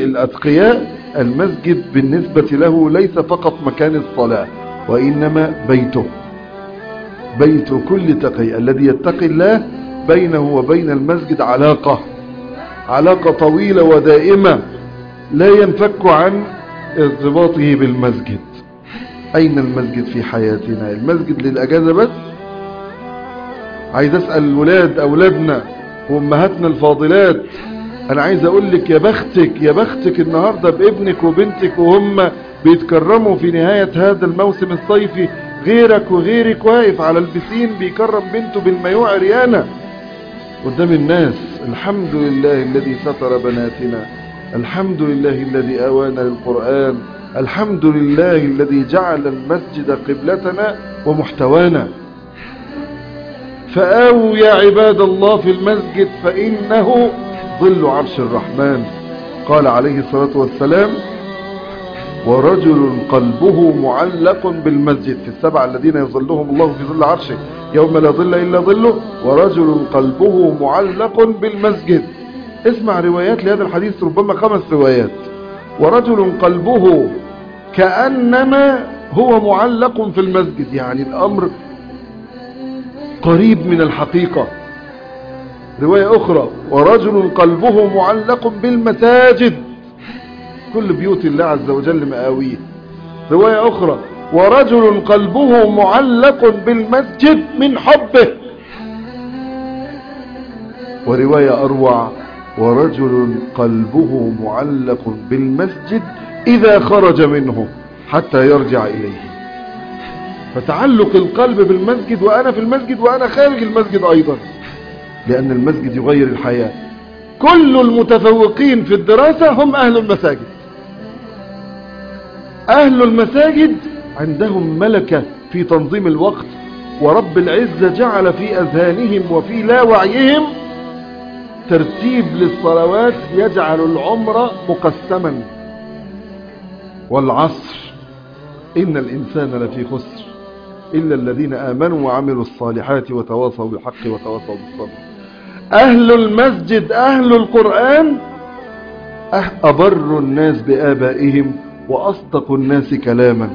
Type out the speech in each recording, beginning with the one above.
الأتقياء المسجد بالنسبة له ليس فقط مكان الصلاة وإنما بيته بيت كل تقي الذي يتقي الله بينه وبين المسجد علاقة علاقة طويلة ودائمة لا ينفك عن ارتباطه بالمسجد أين المسجد في حياتنا المسجد للأجازة بس عايز أسأل الولاد أولادنا وأمهاتنا الفاضلات أنا عايز أقول لك يا بختك يا بختك النهاردة بابنك وبنتك وهم بيتكرموا في نهاية هذا الموسم الصيفي غيرك وغيرك واقف على البسين بيكرم بنته بالمايوع عريانة قدام الناس الحمد لله الذي ستر بناتنا الحمد لله الذي آوانا للقرآن الحمد لله الذي جعل المسجد قبلتنا ومحتوانا فآووا يا عباد الله في المسجد فإنه ظل عرش الرحمن قال عليه الصلاة والسلام ورجل قلبه معلق بالمسجد في السبع الذين يظلهم الله في ظل عرشه يوم لا ظل إلا ظله ورجل قلبه معلق بالمسجد اسمع روايات لهذا الحديث ربما خمس روايات ورجل قلبه كأنما هو معلق في المسجد يعني الأمر قريب من الحقيقة رواية أخرى ورجل قلبه معلق بالمساجد كل بيوت الله عز وجل مآويه رواية أخرى ورجل قلبه معلق بالمسجد من حبه ورواية أروع ورجل قلبه معلق بالمسجد إذا خرج منه حتى يرجع إليه فتعلق القلب بالمسجد وأنا في المسجد وأنا خارج المسجد أيضا لأن المسجد يغير الحياة كل المتفوقين في الدراسة هم أهل المساجد أهل المساجد عندهم ملكة في تنظيم الوقت ورب العزة جعل في أذهانهم وفي لا وعيهم ترتيب للصلوات يجعل العمر مقسما والعصر إن الإنسان لفي خسر إلا الذين آمنوا وعملوا الصالحات وتواصوا بالحق وتواصوا بالصبر أهل المسجد أهل القرآن أبر الناس بآبائهم وأصدق الناس كلاما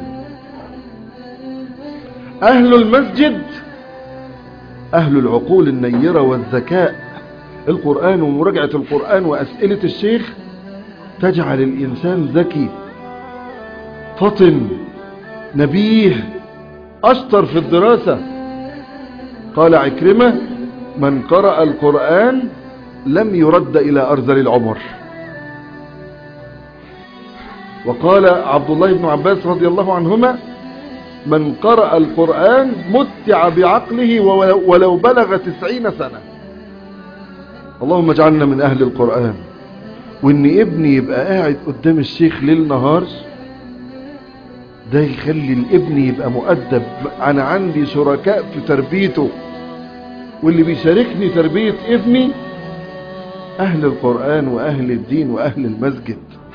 أهل المسجد أهل العقول النيرة والذكاء القرآن ومراجعة القرآن وأسئلة الشيخ تجعل الإنسان ذكي فطن نبيه أشطر في الدراسة قال عكرمة من قرأ القرآن لم يرد إلى أرذل العمر وقال عبد الله بن عباس رضي الله عنهما من قرأ القرآن متع بعقله ولو بلغ تسعين سنة اللهم اجعلنا من أهل القرآن وإن ابني يبقى قاعد قدام الشيخ ليل نهار ده يخلي الابن يبقى مؤدب أنا عندي شركاء في تربيته واللي بيشاركني تربية ابني أهل القرآن وأهل الدين وأهل المسجد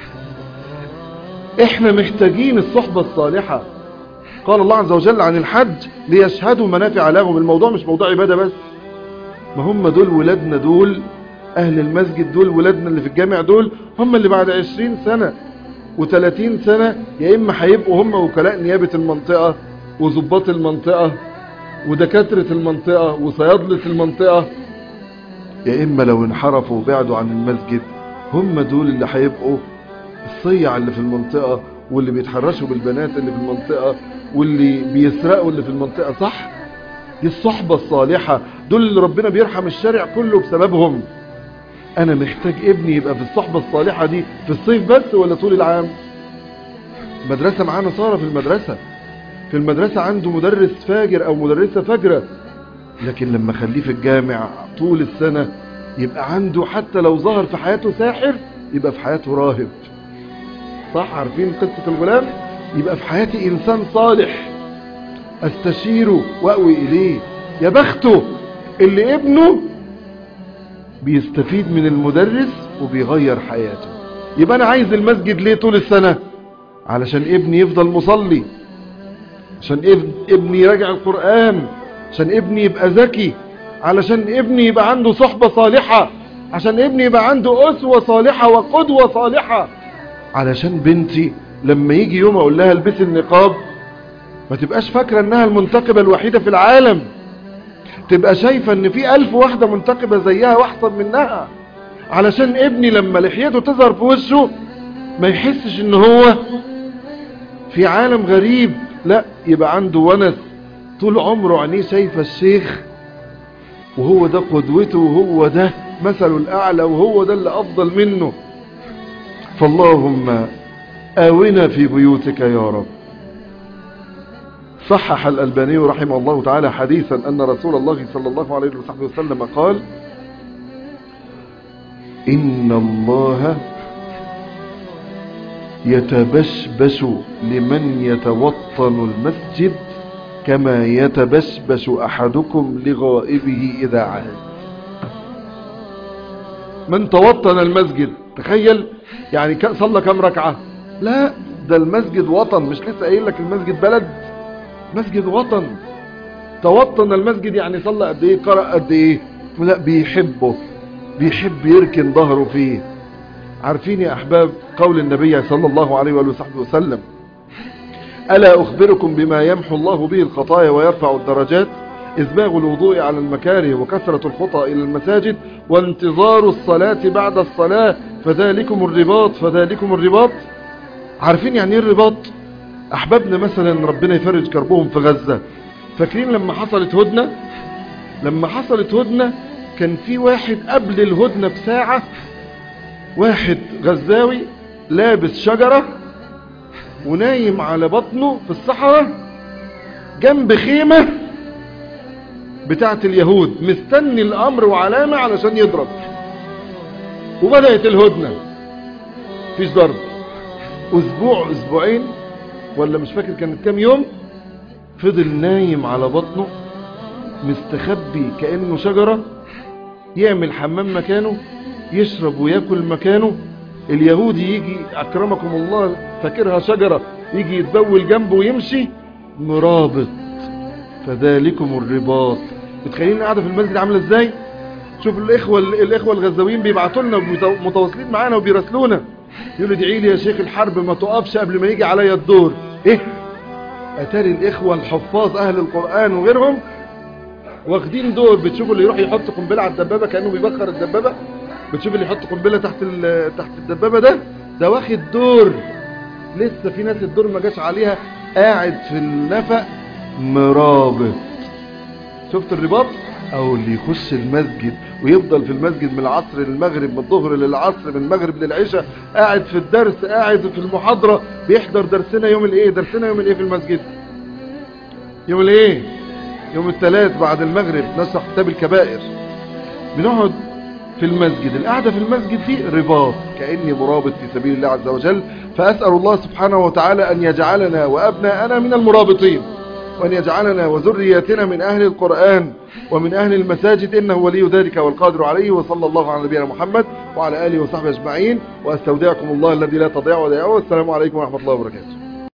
احنا محتاجين الصحبة الصالحة قال الله عز وجل عن الحج ليشهدوا منافع لهم الموضوع مش موضوع عبادة بس ما هم دول ولادنا دول اهل المسجد دول ولادنا اللي في الجامع دول هم اللي بعد عشرين سنة وثلاثين سنة يا اما هيبقوا هم وكلاء نيابة المنطقة وظباط المنطقة ودكاترة المنطقة وصيادلة المنطقة يا اما لو انحرفوا وبعدوا عن المسجد هم دول اللي هيبقوا الصيع اللي في المنطقة واللي بيتحرشوا بالبنات اللي في المنطقة واللي بيسرقوا اللي في المنطقة صح دي الصحبة الصالحة دول اللي ربنا بيرحم الشارع كله بسببهم انا محتاج ابني يبقى في الصحبة الصالحة دي في الصيف بس ولا طول العام مدرسة معانا صارة في المدرسة في المدرسة عنده مدرس فاجر او مدرسة فاجرة لكن لما خليه في الجامع طول السنة يبقى عنده حتى لو ظهر في حياته ساحر يبقى في حياته راهب صح عارفين قصة الغلام يبقى في حياتي انسان صالح استشيره واوي اليه يا بخته اللي ابنه بيستفيد من المدرس وبيغير حياته يبقى انا عايز المسجد ليه طول السنة علشان ابني يفضل مصلي عشان ابني يراجع القرآن عشان ابني يبقى ذكي علشان ابني يبقى عنده صحبة صالحة عشان ابني يبقى عنده أسوة صالحة وقدوة صالحة علشان بنتي لما يجي يوم اقول لها البسي النقاب ما تبقاش فاكرة انها المنتقبة الوحيدة في العالم تبقى شايفة ان في الف واحدة منتقبة زيها واحسن منها علشان ابني لما لحيته تظهر في وشه ما يحسش ان هو في عالم غريب لا يبقى عنده ونس طول عمره عينيه شايفة الشيخ وهو ده قدوته وهو ده مثله الأعلى وهو ده اللي أفضل منه فاللهم آونا في بيوتك يا رب صحح الألباني رحمه الله تعالى حديثا أن رسول الله صلى الله عليه وسلم قال إن الله يتبشبش لمن يتوطن المسجد كما يتبشبش أحدكم لغائبه إذا عاد من توطن المسجد تخيل يعني صلى كم ركعة لا ده المسجد وطن مش لسه قايل لك المسجد بلد مسجد وطن توطن المسجد يعني صلى قد ايه قرأ قد ايه لا بيحبه بيحب يركن ظهره فيه عارفين يا احباب قول النبي صلى الله عليه وآله وصحبه وسلم ألا أخبركم بما يمحو الله به الخطايا ويرفع الدرجات إسباغ الوضوء على المكاره وكثرة الخطى إلى المساجد وانتظار الصلاة بعد الصلاة فذلكم الرباط فذلكم الرباط عارفين يعني ايه الرباط أحبابنا مثلا ربنا يفرج كربهم في غزة فاكرين لما حصلت هدنة لما حصلت هدنة كان في واحد قبل الهدنة بساعة واحد غزاوي لابس شجرة ونايم على بطنه في الصحراء جنب خيمة بتاعت اليهود مستني الامر وعلامة علشان يضرب وبدأت الهدنة فيش ضرب اسبوع اسبوعين ولا مش فاكر كانت كام يوم فضل نايم على بطنه مستخبي كأنه شجرة يعمل حمام مكانه يشرب وياكل مكانه اليهودي يجي اكرمكم الله فاكرها شجرة يجي يتبول جنبه ويمشي مرابط فذلكم الرباط متخيلين قاعدة في المسجد عاملة ازاي شوف الاخوة الاخوة الغزاويين بيبعتوا لنا متواصلين معانا وبيراسلونا يقولوا ادعي لي يا شيخ الحرب ما تقفش قبل ما يجي عليا الدور ايه اتاري الاخوة الحفاظ اهل القرآن وغيرهم واخدين دور بتشوفوا اللي يروح يحط قنبله على الدبابة كأنه بيبخر الدبابة بتشوف اللي يحط قنبله تحت تحت الدبابه ده ده واخد دور لسه في ناس الدور ما جاش عليها قاعد في النفق مرابط شفت الرباط او اللي يخش المسجد ويفضل في المسجد من العصر للمغرب من الظهر للعصر من المغرب للعشاء قاعد في الدرس قاعد في المحاضرة بيحضر درسنا يوم الايه درسنا يوم الايه في المسجد يوم الايه يوم الثلاث بعد المغرب نشرح كتاب الكبائر بنقعد في المسجد القعدة في المسجد دي رباط كأني مرابط في سبيل الله عز وجل فأسأل الله سبحانه وتعالى أن يجعلنا وأبناءنا من المرابطين وأن يجعلنا وذرياتنا من أهل القرآن ومن أهل المساجد إنه ولي ذلك والقادر عليه وصلى الله على نبينا محمد وعلى آله وصحبه أجمعين وأستودعكم الله الذي لا تضيع ودائعه والسلام عليكم ورحمة الله وبركاته